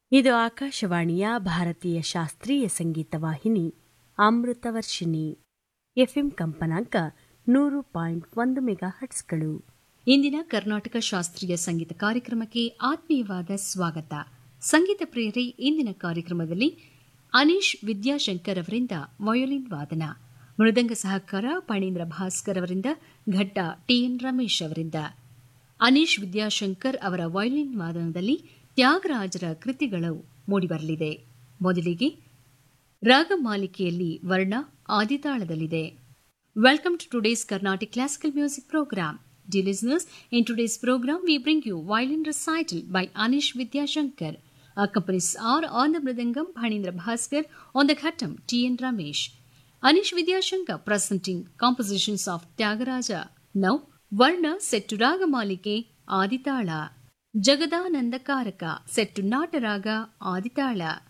ಇದು ಆಕಾಶವಾಣಿಯ ಭಾರತೀಯ ಶಾಸ್ತ್ರೀಯ ಸಂಗೀತ ವಾಹಿನಿ ಅಮೃತವರ್ಷಿಣಿ ಎಫ್ಎಂ ಕಂಪನಾಂಕ ನೂರು ಪಾಯಿಂಟ್ ಒಂದು ಮೆಗಾ ಹಟ್ಸ್ಗಳು ಇಂದಿನ ಕರ್ನಾಟಕ ಶಾಸ್ತ್ರೀಯ ಸಂಗೀತ ಕಾರ್ಯಕ್ರಮಕ್ಕೆ ಆತ್ಮೀಯವಾದ ಸ್ವಾಗತ ಸಂಗೀತ ಪ್ರೇರಿ ಇಂದಿನ ಕಾರ್ಯಕ್ರಮದಲ್ಲಿ ಅನೀಶ್ ವಿದ್ಯಾಶಂಕರ್ ಅವರಿಂದ ವಯೋಲಿನ್ ವಾದನ ಮೃದಂಗ ಸಹಕಾರ ಪಣೀಂದ್ರ ಭಾಸ್ಕರ್ ಅವರಿಂದ ಘಟ್ಟ ಟಿಎನ್ ರಮೇಶ್ ಅವರಿಂದ ಅನೀಶ್ ವಿದ್ಯಾಶಂಕರ್ ಅವರ ವಯೋಲಿನ್ ವಾದನದಲ್ಲಿ ತ್ಯಾಗರಾಜರ ಕೃತಿಗಳು ಮೂಡಿಬರಲಿದೆ ಮೊದಲಿಗೆ ರಾಗಮಾಲಿಕೆಯಲ್ಲಿ ವರ್ಣ ಆದಿತಾಳದಲ್ಲಿದೆ Welcome to today's Carnatic Classical Music Program. Dear listeners, in today's program we bring you violin recital by Anish Vidyashankar. Accompanies are on the Mridangam Bhanindra Bhaskar, on the Khattam T.N. Ramesh. Anish Vidyashankar presenting compositions of Tyagaraja. Now, Varna set to Ragamalike Aditala. Jagadananda Karaka set to Nataraga Aditala.